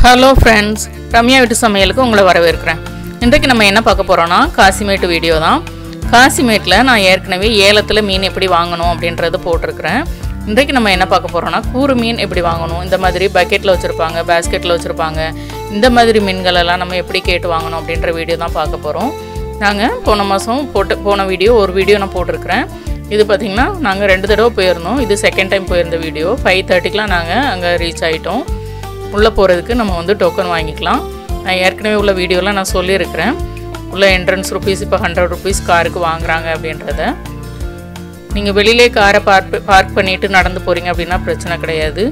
Hello friends Ramya வீட்டு சமையலுக்கு உங்களை வரவேற்கிறேன் இன்றைக்கு நம்ம என்ன பார்க்க போகிறோன்னா காசிமேட்டு வீடியோ தான் காசிமேட்டில் நான் ஏற்கனவே ஏலத்தில் மீன் எப்படி வாங்கணும் அப்படின்றது போட்டிருக்கிறேன் இன்றைக்கு நம்ம என்ன பார்க்க போகிறோன்னா கூறு மீன் எப்படி வாங்கணும் இந்த மாதிரி பக்கெட்டில் வச்சுருப்பாங்க பேஸ்கெட்டில் வச்சுருப்பாங்க இந்த மாதிரி மீன்கள் எல்லாம் நம்ம எப்படி கேட்டு வாங்கணும் அப்படின்ற வீடியோ தான் பார்க்க போகிறோம் நாங்கள் போன மாதம் போட்டு போன வீடியோ ஒரு வீடியோ நான் போட்டிருக்கிறேன் இது பார்த்திங்கன்னா நாங்கள் ரெண்டு தடவை போயிருந்தோம் இது செகண்ட் டைம் போயிருந்த வீடியோ ஃபைவ் தேர்ட்டிக்கெலாம் நாங்கள் அங்கே ரீச் ஆகிட்டோம் உள்ளே போகிறதுக்கு நம்ம வந்து டோக்கன் வாங்கிக்கலாம் நான் ஏற்கனவே உள்ள வீடியோவில் நான் சொல்லியிருக்கிறேன் உள்ள என்ட்ரன்ஸ் ருபீஸ் இப்போ ஹண்ட்ரட் ருபீஸ் காருக்கு வாங்குறாங்க அப்படின்றத நீங்கள் வெளியிலே காரை பார்க் பார்க் பண்ணிட்டு நடந்து போகிறீங்க அப்படின்னா பிரச்சனை கிடையாது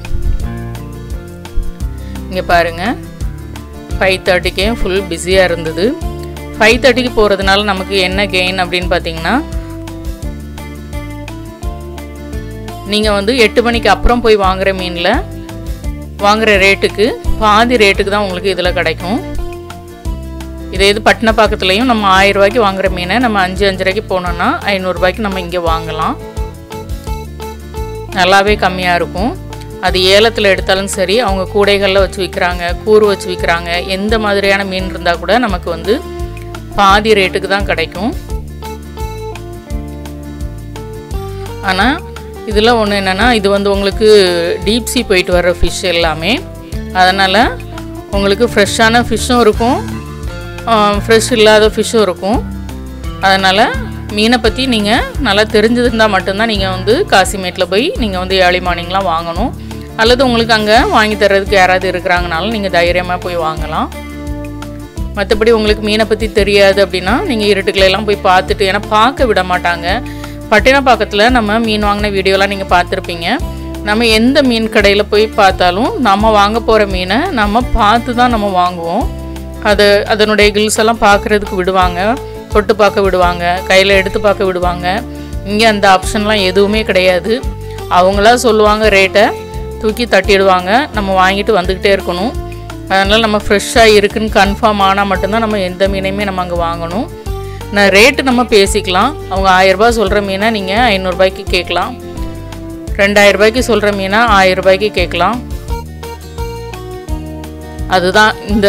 இங்கே பாருங்கள் ஃபைவ் தேர்ட்டிக்கே ஃபுல் பிஸியாக இருந்தது ஃபைவ் தேர்ட்டிக்கு போகிறதுனால நமக்கு என்ன கெயின் அப்படின்னு பார்த்தீங்கன்னா நீங்கள் வந்து எட்டு மணிக்கு அப்புறம் போய் வாங்குற மீனில் வாங்குற ரேட்டுக்கு பாதி ரேட்டுக்கு தான் உங்களுக்கு இதில் கிடைக்கும் இதே இது பட்டினப்பாக்கத்துலேயும் நம்ம ஆயிரம் ரூபாய்க்கு வாங்குற மீனை நம்ம அஞ்சு அஞ்சு ரூபாய்க்கு போனோம்னா ஐநூறுரூபாய்க்கு நம்ம இங்கே வாங்கலாம் நல்லாவே கம்மியாக இருக்கும் அது ஏலத்தில் எடுத்தாலும் சரி அவங்க கூடைகளில் வச்சு விற்கிறாங்க கூறு வச்சு விற்கிறாங்க எந்த மாதிரியான மீன் இருந்தால் கூட நமக்கு வந்து பாதி ரேட்டுக்கு தான் கிடைக்கும் ஆனால் இதில் ஒன்று என்னென்னா இது வந்து உங்களுக்கு டீப் சீ போயிட்டு வர்ற ஃபிஷ் எல்லாமே அதனால் உங்களுக்கு ஃப்ரெஷ்ஷான ஃபிஷ்ஷும் இருக்கும் ஃப்ரெஷ் இல்லாத ஃபிஷ்ஷும் இருக்கும் அதனால் மீனை பற்றி நீங்கள் நல்லா தெரிஞ்சிருந்தால் மட்டும்தான் நீங்கள் வந்து காசிமேட்டில் போய் நீங்கள் வந்து ஏர்லி மார்னிங்லாம் வாங்கணும் அல்லது உங்களுக்கு அங்கே வாங்கி தர்றதுக்கு யாராவது இருக்கிறாங்கனாலும் நீங்கள் தைரியமாக போய் வாங்கலாம் மற்றபடி உங்களுக்கு மீனை பற்றி தெரியாது அப்படின்னா நீங்கள் இருட்டுக்குள்ளெல்லாம் போய் பார்த்துட்டு ஏன்னா பார்க்க விட மாட்டாங்க பட்டினப்பாக்கத்தில் நம்ம மீன் வாங்கின வீடியோலாம் நீங்கள் பார்த்துருப்பீங்க நம்ம எந்த மீன் கடையில் போய் பார்த்தாலும் நம்ம வாங்க போகிற மீனை நம்ம பார்த்து தான் நம்ம வாங்குவோம் அது அதனுடைய கில்ஸ் எல்லாம் பார்க்குறதுக்கு விடுவாங்க தொட்டு பார்க்க விடுவாங்க கையில் எடுத்து பார்க்க விடுவாங்க இங்கே அந்த ஆப்ஷன்லாம் எதுவுமே கிடையாது அவங்களா சொல்லுவாங்க ரேட்டை தூக்கி தட்டிடுவாங்க நம்ம வாங்கிட்டு வந்துக்கிட்டே இருக்கணும் அதனால் நம்ம ஃப்ரெஷ்ஷாக இருக்குன்னு கன்ஃபார்ம் ஆனால் மட்டும்தான் நம்ம எந்த மீனையுமே நம்ம அங்கே வாங்கணும் நான் ரேட்டு நம்ம பேசிக்கலாம் அவங்க ஆயிரரூபா சொல்கிற மீனை நீங்கள் ஐநூறுரூபாய்க்கு கேட்கலாம் ரெண்டாயிரரூபாய்க்கு சொல்கிற மீனை ஆயிரரூபாய்க்கு கேட்கலாம் அதுதான் இந்த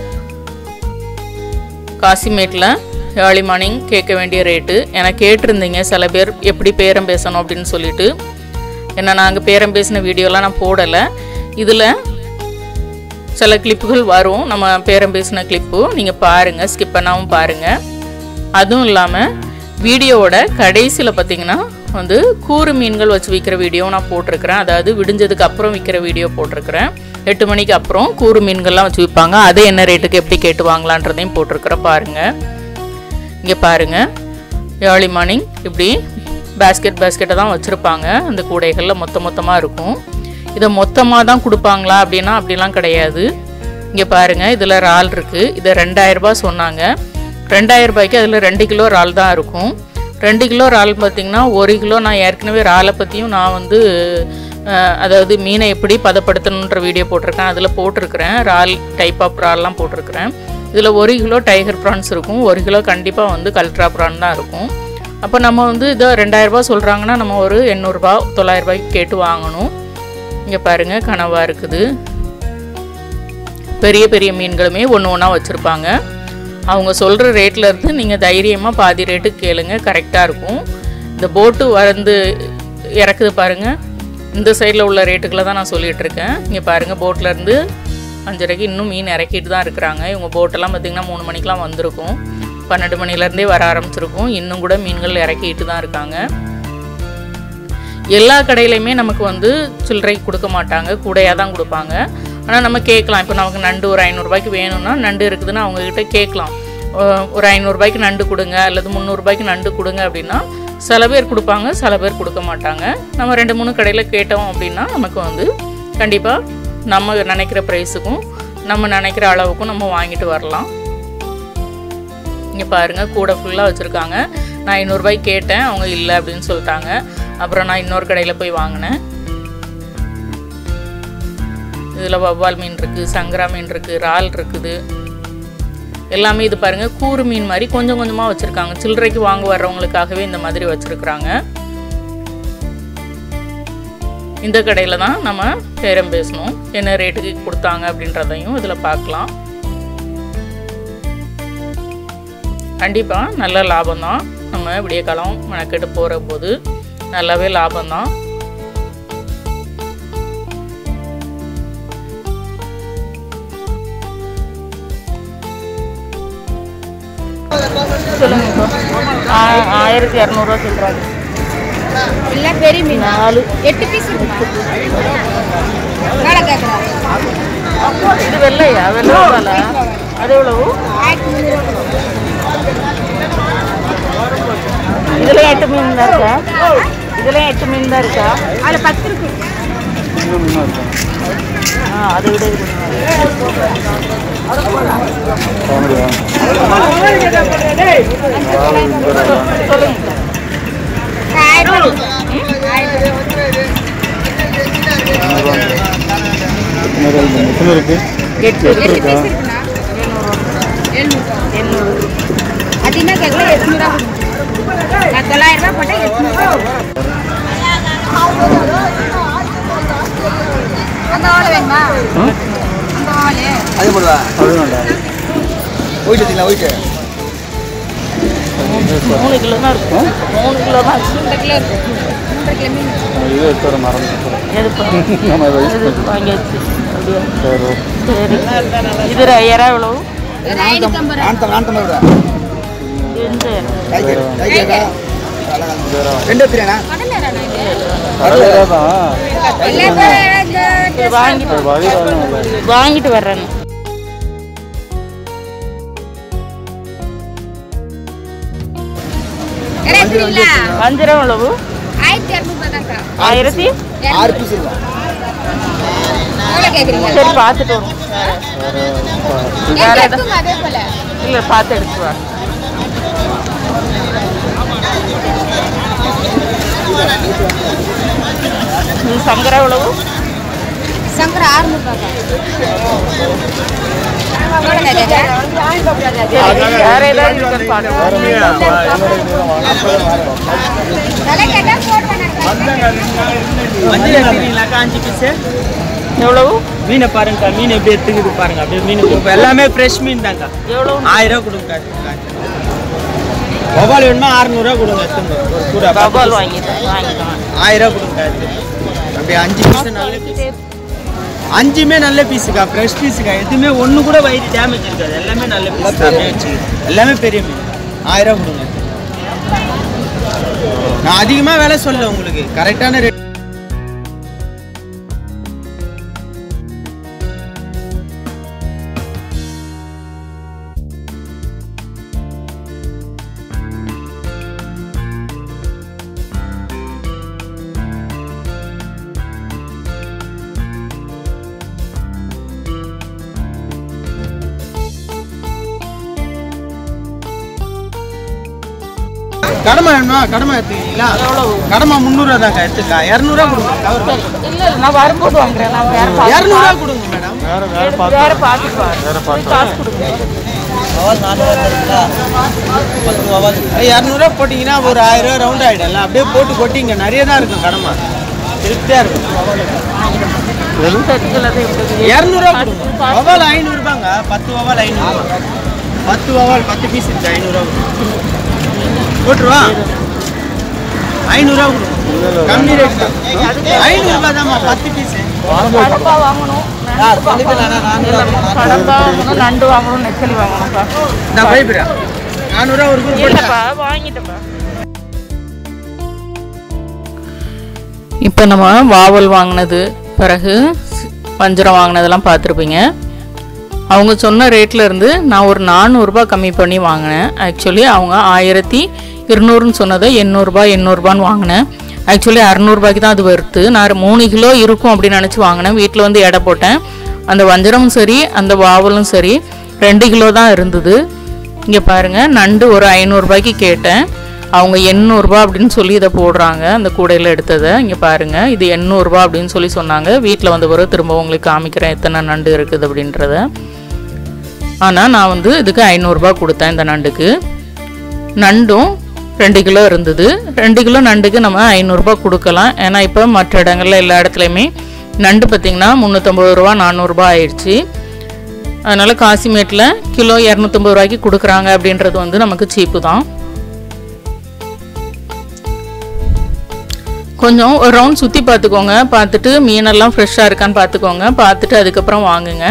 காசிமேட்டில் ஏர்லி மார்னிங் கேட்க வேண்டிய ரேட்டு எனக்கு கேட்டிருந்தீங்க சில பேர் எப்படி பேரம் பேசணும் அப்படின்னு சொல்லிட்டு ஏன்னா நாங்கள் பேரம் பேசின வீடியோலாம் நான் போடலை இதில் சில கிளிப்புகள் வரும் நம்ம பேரம் பேசின கிளிப்பு நீங்கள் பாருங்கள் ஸ்கிப் பண்ணாமல் பாருங்கள் அதுவும் இல்லாமல் வீடியோவோட கடைசியில் பார்த்தீங்கன்னா வந்து கூறு மீன்கள் வச்சு விற்கிற வீடியோ நான் போட்டிருக்கிறேன் அதாவது விடிஞ்சதுக்கு அப்புறம் விற்கிற வீடியோ போட்டிருக்கிறேன் எட்டு மணிக்கு அப்புறம் கூறு மீன்கள்லாம் வச்சு விற்பாங்க அது என்ன ரேட்டுக்கு எப்படி கேட்டு வாங்கலான்றதையும் போட்டிருக்கிறேன் பாருங்கள் இங்கே பாருங்கள் ஏர்லி மார்னிங் இப்படி பேஸ்கெட் பேஸ்கெட்டை தான் வச்சுருப்பாங்க அந்த கூடைகளில் மொத்த மொத்தமாக இருக்கும் இதை மொத்தமாக தான் கொடுப்பாங்களா அப்படின்னா அப்படிலாம் கிடையாது இங்கே பாருங்கள் இதில் இறால் இருக்குது இதை ரெண்டாயிரரூபா சொன்னாங்க ரெண்டாயிரம் ரூபாய்க்கு அதில் ரெண்டு கிலோ இறால் தான் இருக்கும் ரெண்டு கிலோ இறால் பார்த்திங்கன்னா ஒரு கிலோ நான் ஏற்கனவே இறாலை பற்றியும் நான் வந்து அதாவது மீனை எப்படி பதப்படுத்தணுன்ற வீடியோ போட்டிருக்கேன் அதில் போட்டிருக்கிறேன் இறால் டைப் ஆஃப் இறால்லாம் போட்டிருக்கிறேன் இதில் ஒரு கிலோ டைகர் ப்ரான்ஸ் இருக்கும் ஒரு கிலோ கண்டிப்பாக வந்து கல்ட்ரா ப்ரான் தான் இருக்கும் அப்போ நம்ம வந்து இதோ ரெண்டாயிரரூபா சொல்கிறாங்கன்னா நம்ம ஒரு எண்ணூறுரூபா தொள்ளாயிரரூபாய்க்கு கேட்டு வாங்கணும் இங்கே பாருங்கள் கனவாக இருக்குது பெரிய பெரிய மீன்களுமே ஒன்று ஒன்றா வச்சுருப்பாங்க அவங்க சொல்கிற ரேட்டில் இருந்து நீங்கள் தைரியமாக பாதி ரேட்டுக்கு கேளுங்க கரெக்டாக இருக்கும் இந்த போட்டு வந்து இறக்குது பாருங்கள் இந்த சைடில் உள்ள ரேட்டுக்குள்ள தான் நான் சொல்லிகிட்டு இருக்கேன் இங்கே பாருங்கள் போட்லேருந்து அஞ்சரைக்கு இன்னும் மீன் இறக்கிட்டு தான் இருக்கிறாங்க இவங்க போட்டெல்லாம் பார்த்திங்கன்னா மூணு மணிக்கெலாம் வந்திருக்கும் பன்னெண்டு மணிலேருந்தே வர ஆரம்பிச்சிருக்கும் இன்னும் கூட மீன்கள் இறக்கிட்டு தான் இருக்காங்க எல்லா கடையிலையுமே நமக்கு வந்து சில்லறை கொடுக்க மாட்டாங்க கூடையாக தான் கொடுப்பாங்க ஆனால் நம்ம கேட்கலாம் இப்போ நமக்கு நண்டு ஒரு ஐநூறுரூபாய்க்கு வேணும்னா நண்டு இருக்குதுன்னு அவங்கக்கிட்ட கேட்கலாம் ஒரு ஐநூறுரூபாய்க்கு நண்டு கொடுங்க அல்லது முந்நூறுரூபாய்க்கு நண்டு கொடுங்க அப்படின்னா சில பேர் கொடுப்பாங்க சில பேர் கொடுக்க மாட்டாங்க நம்ம ரெண்டு மூணு கடையில் கேட்டோம் அப்படின்னா நமக்கு வந்து கண்டிப்பாக நம்ம நினைக்கிற ப்ரைஸுக்கும் நம்ம நினைக்கிற அளவுக்கும் நம்ம வாங்கிட்டு வரலாம் இங்கே பாருங்கள் கூட ஃபுல்லாக வச்சுருக்காங்க நான் ஐநூறுரூபாய்க்கு கேட்டேன் அவங்க இல்லை அப்படின்னு சொல்லிட்டாங்க அப்புறம் நான் இன்னொரு கடையில் போய் வாங்கினேன் இதில் வவ்வால் மீன் இருக்குது சங்கரா மீன் இருக்குது இறால் இருக்குது எல்லாமே இது பாருங்கள் கூறு மீன் மாதிரி கொஞ்சம் கொஞ்சமாக வச்சுருக்காங்க சில்லறைக்கு வாங்க வர்றவங்களுக்காகவே இந்த மாதிரி வச்சுருக்குறாங்க இந்த கடையில் தான் நம்ம பேரம் பேசணும் என்ன ரேட்டுக்கு கொடுத்தாங்க அப்படின்றதையும் இதில் பார்க்கலாம் கண்டிப்பாக நல்ல லாபம் தான் நம்ம விடிய காலம் மெனக்கெட்டு போகிற போது நல்லாவே லாபம் தான் சொல்லுங்க ஆயிரத்தி இரநூறுவா சொல்கிறாங்க எல்லாம் பெரிய மீன் நாலு எட்டு பீஸ் இருக்குமா வேலை கேட்குறாரு இது வெள்ளையா வெள்ளை ரூபால அது எவ்வளவு ஆயிரத்தி முந்நூறு இதுல எட்டு மீன் தான் இருக்கா இதுல எட்டு மீன் தான் இருக்கா அதில் பத்து இருக்கு ஆ அதை விட இது கொஞ்சம் சொல்லுங்க ஆயிரம் ஆயிரம் எத்தனை இருக்கு எட்டு எட்டு பீஸ் இருக்குண்ணா எழுநூறு எண்ணூறு அது என்ன கேட்கல எட்நூறுவா நான் தொள்ளாயிரம் ரூபாய் போட்டேன் எட்நூறுவா அந்த வாழை வேணுமா அந்த வாழை அது போடுவா அதுதான்டா ஒயிட் வச்சுக்கலாம் ஒயிட் மூணு கிலோ தான் இருக்கும் மூணு கிலோ தான் இருக்கு. மூன்றரை கிலோ இருக்கு மூன்றரை கிலோ மீன் இது எடுத்து வர மறந்து எதுப்பா நம்ம வயசு இது வாங்கியாச்சு அப்படியா சரி சரி இது ஐயாயிரம் எவ்வளவு ஒரு ஐநூற்றி ஐம்பது ரூபா நானூத்தம் நானூத்தம் விடுவா இந்த டைகர் டைகரா ரெண்டு பிரியாணா கடல் இறானா இது கடலையா தான் எல்லாத்தையும் இந்த வாங்கிட்டு வழி வரணும் வாங்கிட்டு வர்றேன் இறா எப்படிங்களா வஞ்சிரம் எவ்வளவு ஆயிரத்தி இரநூறுபா தான்க்கா ஆயிரத்தி ஆறு பீஸ் இருக்கும் எவ்வளோ கேட்குறீங்க சரி பார்த்துட்டு வரும் வேற எங்க எதுவும் இருக்குங்க அதே போல இல்லை பார்த்து எடுத்து வா இது சங்கரா எவ்வளவு சங்கர ஆறுநூறுபாக்கா எவ்வளோங்க கேட்குறேன் வேற ஏதாவது இருக்கான்னு பாருங்க தலை கேட்டால் போடுவேன் மஞ்சள் எடுத்துக்கிறீங்களாக்கா அஞ்சு பீஸு எவ்வளவு மீனை பாருங்கக்கா மீன் எப்படி எடுத்துக்குது பாருங்க அப்படியே மீன் இப்போ எல்லாமே ஃப்ரெஷ் மீன் தான்க்கா எவ்வளவு ஆயிரம் ரூபா கொடுங்க வவால் வேணுமா அறுநூறுவா கொடுங்க எடுத்துங்க ஒரு கூட கபால் வாங்கிட்டேன் வாங்கிட்டேன் ஆயிரம் ரூபா கொடுங்க எடுத்து அப்படியே அஞ்சு பீஸ் நல்ல பீஸ் அஞ்சுமே நல்ல பீஸுக்கா ஃப்ரெஷ் பீஸுக்கா எதுவுமே ஒன்று கூட வயிறு டேமேஜ் இருக்காது எல்லாமே நல்ல பீஸ் அப்படியே வச்சு எல்லாமே பெரிய மீன் ஆயிரம் ரூபா கொடுங்க நான் அதிகமாக விலை சொல்ல உங்களுக்கு கரெக்டான ரேட் கடமை வேணுமா கடமை எடுத்துக்கிறீங்களா கடமை முந்நூறுவா தாங்க எடுத்துக்கா இரநூறுவா கொடுங்க கவர் இல்லை இல்லை நான் வரும்போது வாங்குறேன் நான் வேற பார்த்து இரநூறுவா கொடுங்க மேடம் வேற வேற பார்த்து வேற பார்த்து பாரு. வேற பார்த்து காசு கொடுங்க இரநூறுவா போட்டிங்கன்னா ஒரு ஆயிரம் ரூபா ரவுண்ட் ஆகிடும்ல அப்படியே போட்டு கொட்டிங்க நிறைய தான் இருக்கும் கடமை திருப்தியாக இருக்கும் சரி இதில் இரநூறுவா கொடுங்க வவால் ஐநூறுபாங்க பத்து வவால் ஐநூறுபா பத்து வவால் பத்து பீஸ் இருக்கு ஐநூறுரூவா போட்டுருவா ஐநூறுரூவா கொடுங்க கம்மி ரேட் தான் ஐநூறுபா தான்மா பத்து பீஸு கடப்பா வாங்கணும் கடப்பா வாங்கணும் நண்டு வாங்கணும் நெச்சலி வாங்கணும்ப்பா நான் பயப்படுறேன் நானூறுரூவா ஒரு கூட இல்லைப்பா வாங்கிட்டேப்பா இப்போ நம்ம வாவல் வாங்கினது பிறகு வஞ்சரம் வாங்கினதெல்லாம் பார்த்துருப்பீங்க அவங்க சொன்ன ரேட்ல இருந்து நான் ஒரு நானூறுரூபா கம்மி பண்ணி வாங்கினேன் ஆக்சுவலி அவங்க ஆயிரத்தி இருநூறுன்னு சொன்னதை எண்ணூறுபா எண்ணூறுபான்னு வாங்கினேன் ஆக்சுவலி அறநூறுபாய்க்கு தான் அது வருது நான் மூணு கிலோ இருக்கும் அப்படின்னு நினச்சி வாங்கினேன் வீட்டில் வந்து எடை போட்டேன் அந்த வஞ்சரமும் சரி அந்த வாவலும் சரி ரெண்டு கிலோ தான் இருந்தது இங்கே பாருங்கள் நண்டு ஒரு ஐநூறுரூபாய்க்கு கேட்டேன் அவங்க எண்ணூறுரூபா அப்படின்னு சொல்லி இதை போடுறாங்க அந்த கூடையில் எடுத்ததை இங்கே பாருங்கள் இது எண்ணூறுரூபா அப்படின்னு சொல்லி சொன்னாங்க வீட்டில் வந்த பிறகு திரும்ப உங்களுக்கு காமிக்கிறேன் எத்தனை நண்டு இருக்குது அப்படின்றத ஆனால் நான் வந்து இதுக்கு ஐநூறுரூபா கொடுத்தேன் இந்த நண்டுக்கு நண்டும் ரெண்டு கிலோ இருந்தது ரெண்டு கிலோ நண்டுக்கு நம்ம ஐநூறுரூபா கொடுக்கலாம் ஏன்னா இப்போ மற்ற இடங்கள்ல எல்லா இடத்துலையுமே நண்டு பார்த்திங்கன்னா முந்நூற்றம்பது ரூபா நானூறுரூபா ஆயிடுச்சு அதனால் காசிமேட்டில் கிலோ இரநூத்தம்பது ரூபாய்க்கு கொடுக்குறாங்க அப்படின்றது வந்து நமக்கு சீப்பு தான் கொஞ்சம் ஒரு ரவுண்ட் சுற்றி பார்த்துக்கோங்க பார்த்துட்டு மீனெல்லாம் ஃப்ரெஷ்ஷாக இருக்கான்னு பார்த்துக்கோங்க பார்த்துட்டு அதுக்கப்புறம் வாங்குங்க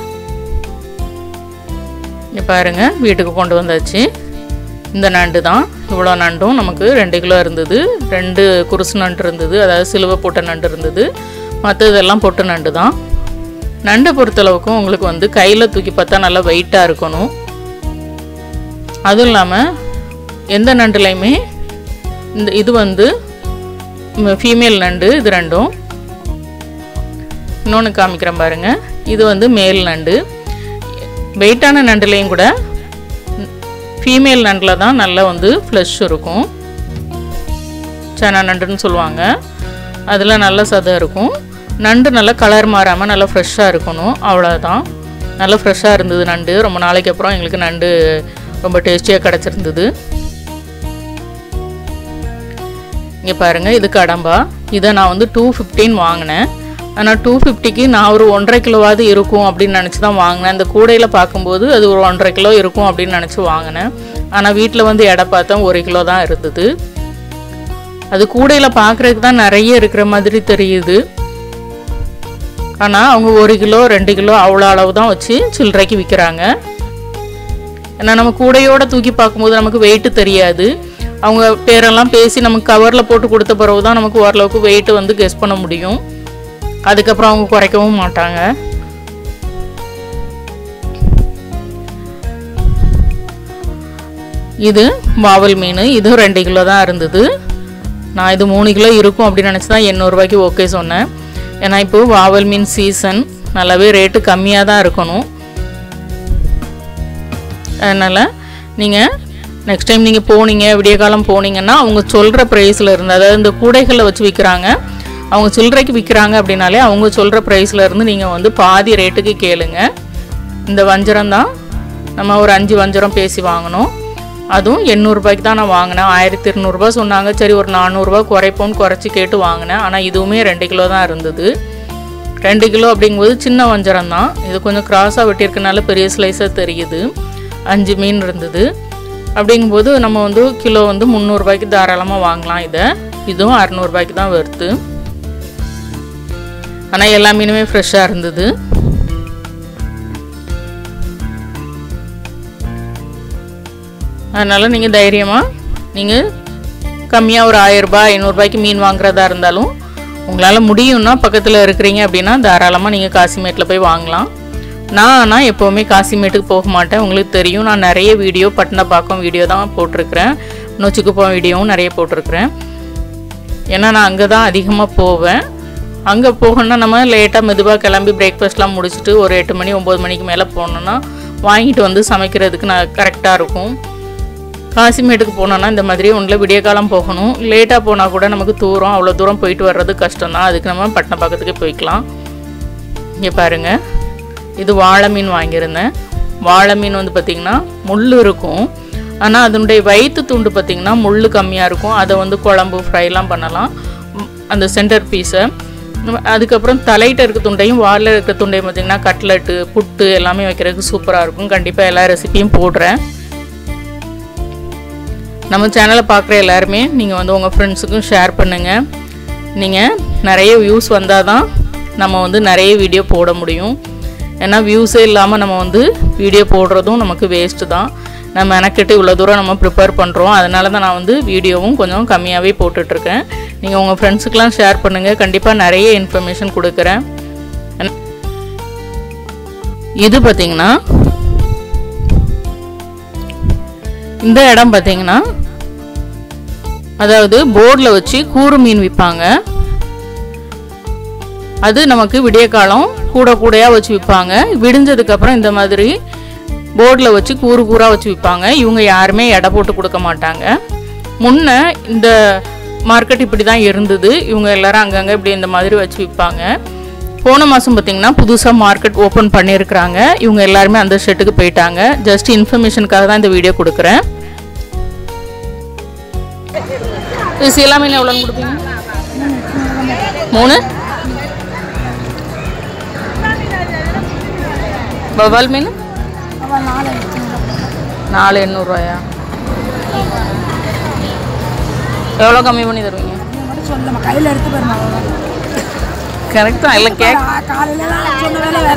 இங்கே பாருங்க வீட்டுக்கு கொண்டு வந்தாச்சு இந்த நண்டு தான் இவ்வளோ நண்டும் நமக்கு ரெண்டு கிலோ இருந்தது ரெண்டு குருசு நண்டு இருந்தது அதாவது சிலுவை போட்ட நண்டு இருந்தது மற்றதெல்லாம் பொட்டு நண்டு தான் நண்டை பொறுத்தளவுக்கும் உங்களுக்கு வந்து கையில் தூக்கி பார்த்தா நல்லா வெயிட்டாக இருக்கணும் அதுவும் இல்லாமல் எந்த நண்டுலையுமே இந்த இது வந்து ஃபீமேல் நண்டு இது ரெண்டும் இன்னொன்று காமிக்கிறேன் பாருங்க இது வந்து மேல் நண்டு வெயிட்டான நண்டுலேயும் கூட ஃபீமேல் நண்டில் தான் நல்லா வந்து ஃப்ளஷ் இருக்கும் சனா நண்டுன்னு சொல்லுவாங்க அதில் நல்ல சதை இருக்கும் நண்டு நல்லா கலர் மாறாமல் நல்லா ஃப்ரெஷ்ஷாக இருக்கணும் அவ்வளோதான் நல்லா ஃப்ரெஷ்ஷாக இருந்தது நண்டு ரொம்ப நாளைக்கு அப்புறம் எங்களுக்கு நண்டு ரொம்ப டேஸ்டியாக கிடச்சிருந்தது இங்கே பாருங்கள் இது கடம்பா இதை நான் வந்து டூ ஃபிஃப்டின் வாங்கினேன் ஆனால் டூ ஃபிஃப்டிக்கு நான் ஒரு ஒன்றரை கிலோவாவது இருக்கும் அப்படின்னு நினச்சி தான் வாங்கினேன் இந்த கூடையில் பார்க்கும்போது அது ஒரு ஒன்றரை கிலோ இருக்கும் அப்படின்னு நினச்சி வாங்கினேன் ஆனால் வீட்டில் வந்து எடை பார்த்தா ஒரு கிலோ தான் இருந்தது அது கூடையில் பார்க்குறதுக்கு தான் நிறைய இருக்கிற மாதிரி தெரியுது ஆனால் அவங்க ஒரு கிலோ ரெண்டு கிலோ அவ்வளோ அளவு தான் வச்சு சில்லறைக்கு விற்கிறாங்க ஏன்னா நம்ம கூடையோட தூக்கி பார்க்கும்போது நமக்கு வெயிட்டு தெரியாது அவங்க பேரெல்லாம் பேசி நமக்கு கவரில் போட்டு கொடுத்த பிறகு தான் நமக்கு ஓரளவுக்கு வெயிட்டு வந்து கெஸ் பண்ண முடியும் அதுக்கப்புறம் அவங்க குறைக்கவும் மாட்டாங்க இது வாவல் மீன் இதுவும் ரெண்டு கிலோ தான் இருந்தது நான் இது மூணு கிலோ இருக்கும் அப்படின்னு நினச்சி தான் எண்ணூறுரூவாய்க்கு ஓகே சொன்னேன் ஏன்னா இப்போ வாவல் மீன் சீசன் நல்லாவே ரேட்டு கம்மியாக தான் இருக்கணும் அதனால் நீங்கள் நெக்ஸ்ட் டைம் நீங்கள் போனீங்க விடிய காலம் போனீங்கன்னா அவங்க சொல்கிற ப்ரைஸில் இருந்து அதாவது இந்த கூடைகளில் வச்சு விற்கிறாங்க அவங்க சில்லறைக்கு விற்கிறாங்க அப்படின்னாலே அவங்க சொல்கிற ப்ரைஸில் இருந்து நீங்கள் வந்து பாதி ரேட்டுக்கு கேளுங்க இந்த வஞ்சரம் தான் நம்ம ஒரு அஞ்சு வஞ்சரம் பேசி வாங்கினோம் அதுவும் எண்ணூறுபாய்க்கு தான் நான் வாங்கினேன் ஆயிரத்தி இருநூறுபா சொன்னாங்க சரி ஒரு நானூறுரூவா குறைப்போம்னு குறைச்சி கேட்டு வாங்கினேன் ஆனால் இதுவுமே ரெண்டு கிலோ தான் இருந்தது ரெண்டு கிலோ அப்படிங்கும்போது சின்ன வஞ்சரம் தான் இது கொஞ்சம் கிராஸாக வெட்டியிருக்கனால பெரிய ஸ்லைஸாக தெரியுது அஞ்சு மீன் இருந்தது அப்படிங்கும்போது நம்ம வந்து கிலோ வந்து முந்நூறுரூபாய்க்கு தாராளமாக வாங்கலாம் இதை இதுவும் அறநூறுபாய்க்கு தான் வருது ஆனால் எல்லா மீனுமே ஃப்ரெஷ்ஷாக இருந்தது அதனால் நீங்கள் தைரியமாக நீங்கள் கம்மியாக ஒரு ஆயிரரூபா ஐநூறுரூபாய்க்கு மீன் வாங்குறதா இருந்தாலும் உங்களால் முடியும்னா பக்கத்தில் இருக்கிறீங்க அப்படின்னா தாராளமாக நீங்கள் காசிமேட்டில் போய் வாங்கலாம் நான் ஆனால் எப்போவுமே காசிமேட்டுக்கு போக மாட்டேன் உங்களுக்கு தெரியும் நான் நிறைய வீடியோ பட்டினப்பாக்கம் வீடியோ தான் போட்டிருக்கிறேன் நொச்சிக்குப்பம் வீடியோவும் நிறைய போட்டிருக்கிறேன் ஏன்னா நான் அங்கே தான் அதிகமாக போவேன் அங்கே போகணுன்னா நம்ம லேட்டாக மெதுவாக கிளம்பி பிரேக்ஃபாஸ்ட்லாம் முடிச்சுட்டு ஒரு எட்டு மணி ஒம்பது மணிக்கு மேலே போனோன்னா வாங்கிட்டு வந்து சமைக்கிறதுக்கு நான் கரெக்டாக இருக்கும் காசிமேட்டுக்கு போனோன்னா இந்த மாதிரி ஒன்றில் விடிய காலம் போகணும் லேட்டாக போனால் கூட நமக்கு தூரம் அவ்வளோ தூரம் போயிட்டு வர்றது கஷ்டம் தான் அதுக்கு நம்ம பட்டினப்பாக்கத்துக்கு போய்க்கலாம் இங்கே பாருங்கள் இது வாழை மீன் வாங்கியிருந்தேன் வாழை மீன் வந்து பார்த்திங்கன்னா முள் இருக்கும் ஆனால் அதனுடைய வயிற்று துண்டு பார்த்திங்கன்னா முள் கம்மியாக இருக்கும் அதை வந்து குழம்பு ஃப்ரைலாம் பண்ணலாம் ம், அந்த சென்டர் பீஸை அதுக்கப்புறம் தலையிட்ட இருக்க துண்டையும் வாலில் இருக்க துண்டையும் பார்த்திங்கன்னா கட்லெட்டு புட்டு எல்லாமே வைக்கிறதுக்கு சூப்பராக இருக்கும் கண்டிப்பாக எல்லா ரெசிபியும் போடுறேன் நம்ம சேனலை பார்க்குற எல்லாருமே நீங்கள் வந்து உங்கள் ஃப்ரெண்ட்ஸுக்கும் ஷேர் பண்ணுங்கள் நீங்கள் நிறைய வியூஸ் வந்தால் தான் நம்ம வந்து நிறைய வீடியோ போட முடியும் ஏன்னா வியூஸே இல்லாமல் நம்ம வந்து வீடியோ போடுறதும் நமக்கு வேஸ்ட்டு தான் நம்ம மெனக்கெட்டு இவ்வளோ தூரம் நம்ம ப்ரிப்பேர் பண்ணுறோம் அதனால தான் நான் வந்து வீடியோவும் கொஞ்சம் கம்மியாகவே போட்டுட்ருக்கேன் நீங்கள் உங்கள் ஃப்ரெண்ட்ஸுக்கெலாம் ஷேர் பண்ணுங்கள் கண்டிப்பாக நிறைய இன்ஃபர்மேஷன் கொடுக்குறேன் இது பார்த்தீங்கன்னா இந்த இடம் பார்த்தீங்கன்னா அதாவது போர்டில் வச்சு கூறு மீன் விற்பாங்க அது நமக்கு விடிய காலம் கூட கூடையாக வச்சு விற்பாங்க விடிஞ்சதுக்கப்புறம் இந்த மாதிரி போர்டில் வச்சு கூறு கூறாக வச்சு விற்பாங்க இவங்க யாருமே எடை போட்டு கொடுக்க மாட்டாங்க முன்ன இந்த மார்க்கெட் இப்படி தான் இருந்தது இவங்க எல்லாரும் அங்கங்கே இப்படி இந்த மாதிரி வச்சு விற்பாங்க போன மாதம் பார்த்தீங்கன்னா புதுசாக மார்க்கெட் ஓப்பன் பண்ணியிருக்கிறாங்க இவங்க எல்லாருமே அந்த ஷெட்டுக்கு போயிட்டாங்க ஜஸ்ட் இன்ஃபர்மேஷனுக்காக தான் இந்த வீடியோ கொடுக்குறேன் இது சீலா மீன் எவ்வளோன்னு கொடுப்பீங்க மூணு வவால் மீன் நாலு எண்ணூறுரூவாயா எவ்வளோ கம்மி பண்ணி தருவீங்க சொல்லமா கையில் எடுத்து போயிருமா கரெக்ட் தான் இல்லை கேக் காலையில சொன்ன வேலை வேற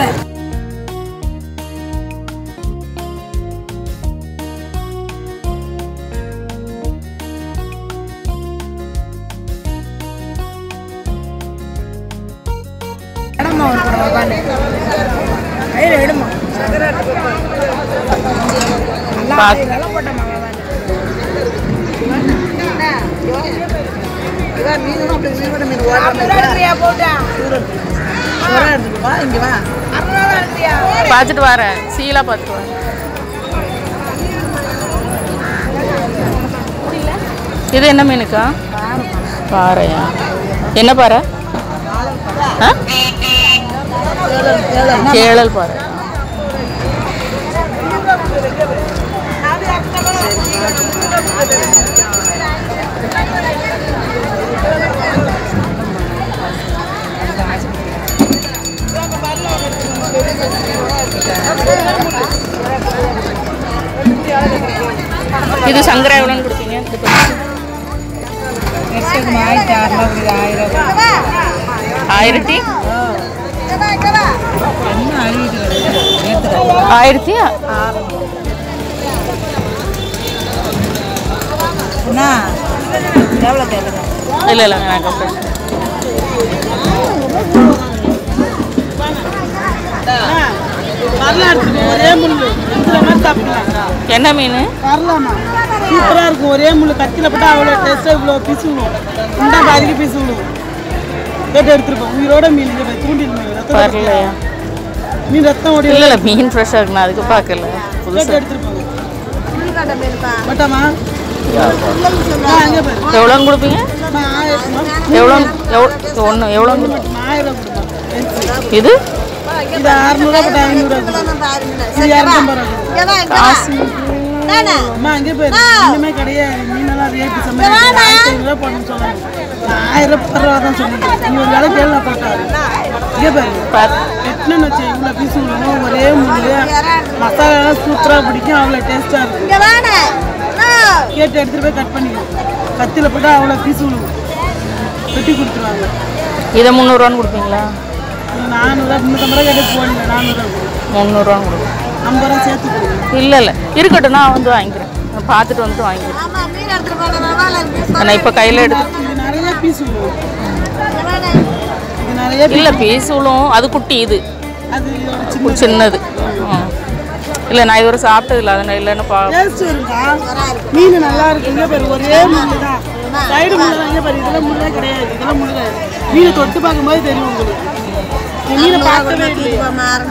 இடமா ஒரு படம் உட்காந்து கையில் எடுமா நல்லா பாத்து. நல்லா போட்டோமா பார்த்துட்டு வரேன் சீலா பார்த்துட்டு வரேன் இது என்ன மீனுக்கா பாறையா என்ன பாறை ஆ? கேழல் பாறை இது சங்கரா எவ்வளோன்னு கொடுப்பீங்க இது கொஞ்சம். ஆயிரத்தி அறுநூறு ஆயிரம் ஆயிரத்தி ஆயிரத்தி என்ன எவ்வளோ கேட்குது இல்லை இல்லை எனக்கு பிரச்சனை ஒரே முள்ளு இந்த மாதிரி சாப்பிடலாம் என்ன மீன் வரலாமா சூப்பராக இருக்கும் ஒரே முள்ளு கத்தியில் போட்டால் அவ்வளோ டேஸ்ட்டாக இவ்வளோ பீஸ் விழுவும் உண்டா பாதிக்கு பீஸ் விழுவும் கேட்டு எடுத்துருப்போம் உயிரோட மீன் இங்க பாரு, தூண்டில் மீன் ரத்தம் வரலையா மீன் ரத்தம் ஓடி இல்லை இல்லை மீன் ஃப்ரெஷ்ஷாக இருக்கு நான் அதுக்கு பார்க்கல கேட்டு புதுசாக எடுத்துருப்பாங்க பட்டாமா அங்கே பாரு எவ்வளோன்னு கொடுப்பீங்க அம்மா, ஆயிரமா எவ்வளோ எவ்வளோ ஒன்று எவ்வளோன்னு கொடுப்பீங்க? ஆயிரம் ரூபா கொடுப்பா இது இது அறுநூறுவா போட்டு ஐநூறுவா கொடு. இது இரநூத்தம்பது ரூபா கொடு. காசு அம்மா அங்கே போய் இன்னுமே கிடையாது மீனெல்லாம் ரேட்டு சமையல் ஆயிரத்தி ஐநூறுவா போடணும்னு சொன்னாங்க நான் ஆயிரம் ரூபா தான் சொன்னேன் நீ ஒரு வேலை கேள்வி போட்டாரு இங்கே பாருங்க பார்த்து எட்டுன்னு வச்சு இவ்வளோ பீஸ் விடணும் ஒரே முள்ளு மசாலாலாம் சூப்பராக பிடிக்கும் அவ்வளோ டேஸ்ட்டாக இருக்கும் கேட்டு எடுத்துகிட்டு போய் கட் பண்ணிக்கணும் கத்தியில் போட்டு அவ்வளோ பீஸ் விழுவும் வெட்டி கொடுத்துருவாங்க இதை முந்நூறுவான்னு கொடுப்பீங்களா இது நானூறுரூவா முந்நூற்றம்பது ரூபா கேட்டு போடல நானூறுரூவா கொடு முந்நூறுவான்னு கொடுங்க ஐம்பது ரூபா சேர்த்து கொடுங்க இல்லை இல்லை இருக்கட்டும் நான் வந்து வாங்கிக்கிறேன் நான் பார்த்துட்டு வந்துட்டு வாங்கிக்கிறேன் நான் இப்போ கையில் எடுத்து இது நிறைய பீஸ் விழுவும் இது நிறைய இல்லை பீஸ் விழும் அது குட்டி இது அது ஒரு சின்ன சின்னது ம். இல்லை நான் இதுவரை சாப்பிட்டதில்ல அதனால் இல்லைன்னு பா டேஸ்ட் இருக்கா மீன் நல்லா இருக்கு இங்கே பாரு ஒரே முள்ளு தான் சைடு முள்ளு தான் இங்கே பாரு இதெல்லாம் முள்ளே கிடையாது இதெல்லாம் முள்ளு கிடையாது மீனை தொட்டு பார்க்கும்போது தெரியும் உங்களுக்கு இந்த மீனை பார்க்கவே இல்லையா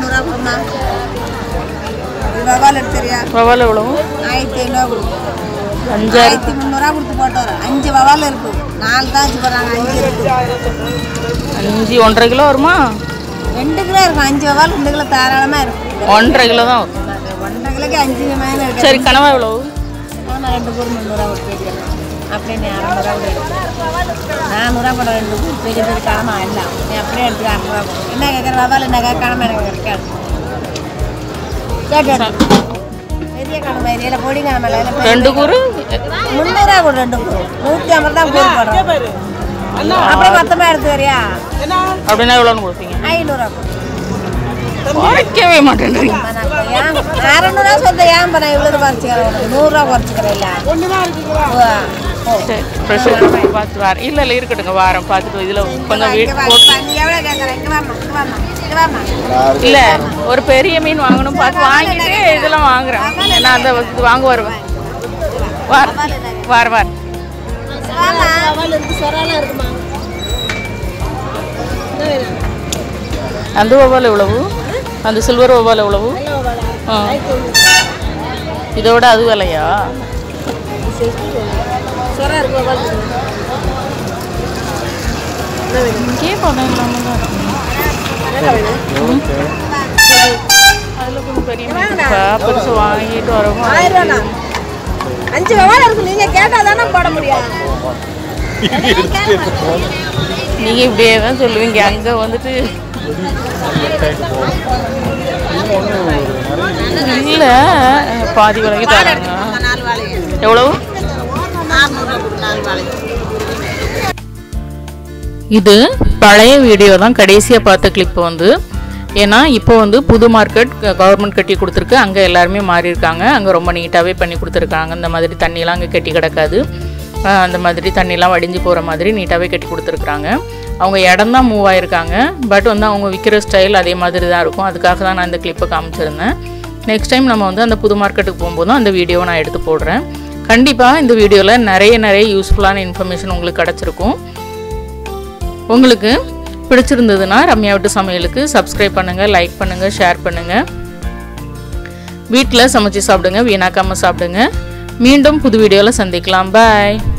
வவால் எடுத்துறியா வவால் எவ்வளோ ஆயிரத்தி ஐநூறுவா கொடுக்கும் அஞ்சாயிரம் ஆயிரத்தி முந்நூறுவா கொடுத்து போட்டு வரோம் அஞ்சு வவால் இருக்கும் நாலு தான் வச்சு போடுறாங்க அஞ்சு இருக்கு அஞ்சு ஒன்றரை கிலோ வருமா ரெண்டு கிலோ இருக்கும் அஞ்சு வவால் ரெண்டு கிலோ தாராளமாக இருக்கும் ஒன்றரை கிலோ தான் வரும் ஒன்றரை கிலோக்கு அஞ்சு மேலே இருக்கு சரி கனவா எவ்வளோ நான் ரெண்டு கூறு முந்நூறுவா கொடுத்து அப்படியே நீ அறநூறுவா கூட நானூறுவா கூட ரெண்டு கூறு பெரிய பெரிய கிழமை இல்லை நீ அப்படியே எடுத்து அறநூறுவா கொடு. என்ன கேட்குற வவால் என்ன கேட்க கிழமை எனக்கு கிடைக்காது கேட்டு எடு. பெரிய கிழமை இல்லை பொடி கிழமை இல்லை இல்லை ரெண்டு கூறு முந்நூறுவா கூட ரெண்டு கூறு நூற்றி ஐம்பது தான் கூறு போடுறோம் பாரு அப்படியே மொத்தமாக எடுத்துக்கிறியா என்ன அப்படின்னா எவ்வளோன்னு கொடுப்பீங்க ஐநூறுவா கொடு. குறைக்கவே மாட்டேன்றீங்க இப்ப நான் ஏன் அறநூறுவா சொல்ல ஏன் இப்போ நான் இவ்வளோ குறைச்சிக்கிறேன் உனக்கு நூறுரூவா குறைச்சிக்கிறேன் இல்லை ஒன்று தான் இருக்குங்களா சரி ஃப்ரெஷ்ஷாக பார்த்து வரேன் இல்லை இல்லை இருக்கட்டுங்க வாரம் பார்த்துட்டு இதில் கொஞ்சம் வீட்டு போட்டு நீ எவ்வளோ கேட்குறேன் இங்கே வாமா இங்கே வாமா இங்கே வாமா இல்லை ஒரு பெரிய மீன் வாங்கணும் பார்த்து வாங்கிட்டு இதெல்லாம் வாங்குறேன் நான் அந்த இது வாங்க வருவேன் வார வார வார அந்த வவ்வால் எவ்வளவு அந்த சில்வர் வவ்வால் எவ்வளவு ஆ இதோட அது விலையா இங்கேயே பணம் இல்லாமல் தான் இருக்கு அதில் கொஞ்சம் பெரிய மீன் பெருசு வாங்கிட்டு வரவும் அஞ்சு விவரம் இருக்கு நீங்க கேட்டா தானே போட முடியும் நீங்கள் இப்படியே தான் சொல்லுவீங்க அங்கே வந்துட்டு இல்லை பாதி விலைக்கு தராங்க எவ்வளவு இது பழைய வீடியோ தான் கடைசியாக பார்த்த கிளிப் வந்து ஏன்னா இப்போ வந்து புது மார்க்கெட் கவர்மெண்ட் கட்டி கொடுத்துருக்கு அங்கே எல்லாருமே மாறி இருக்காங்க அங்கே ரொம்ப நீட்டாகவே பண்ணி கொடுத்துருக்காங்க இந்த மாதிரி தண்ணிலாம் அங்கே கட்டி கிடக்காது ஆஹ் அந்த மாதிரி தண்ணிலாம் வடிஞ்சு போகிற மாதிரி நீட்டாகவே கட்டி கொடுத்துருக்குறாங்க அவங்க இடம் தான் மூவ் ஆயிருக்காங்க பட் வந்து அவங்க விற்கிற ஸ்டைல் அதே மாதிரி தான் இருக்கும் அதுக்காக தான் நான் இந்த கிளிப்பை காமிச்சிருந்தேன் நெக்ஸ்ட் டைம் நம்ம வந்து அந்த புது மார்க்கெட்டுக்கு போகும்போதும் அந்த வீடியோவை நான் எடுத்து போடுறேன் கண்டிப்பாக இந்த வீடியோவில் நிறைய நிறைய யூஸ்ஃபுல்லான இன்ஃபர்மேஷன் உங்களுக்கு கிடச்சிருக்கும் உங்களுக்கு பிடிச்சிருந்ததுன்னா ரம்யா விட்டு சமையலுக்கு சப்ஸ்கிரைப் பண்ணுங்கள் லைக் பண்ணுங்கள் ஷேர் பண்ணுங்கள் வீட்டில் சமைச்சு சாப்பிடுங்க வீணாக்காமல் சாப்பிடுங்க மீண்டும் புது வீடியோவில் சந்திக்கலாம் பாய்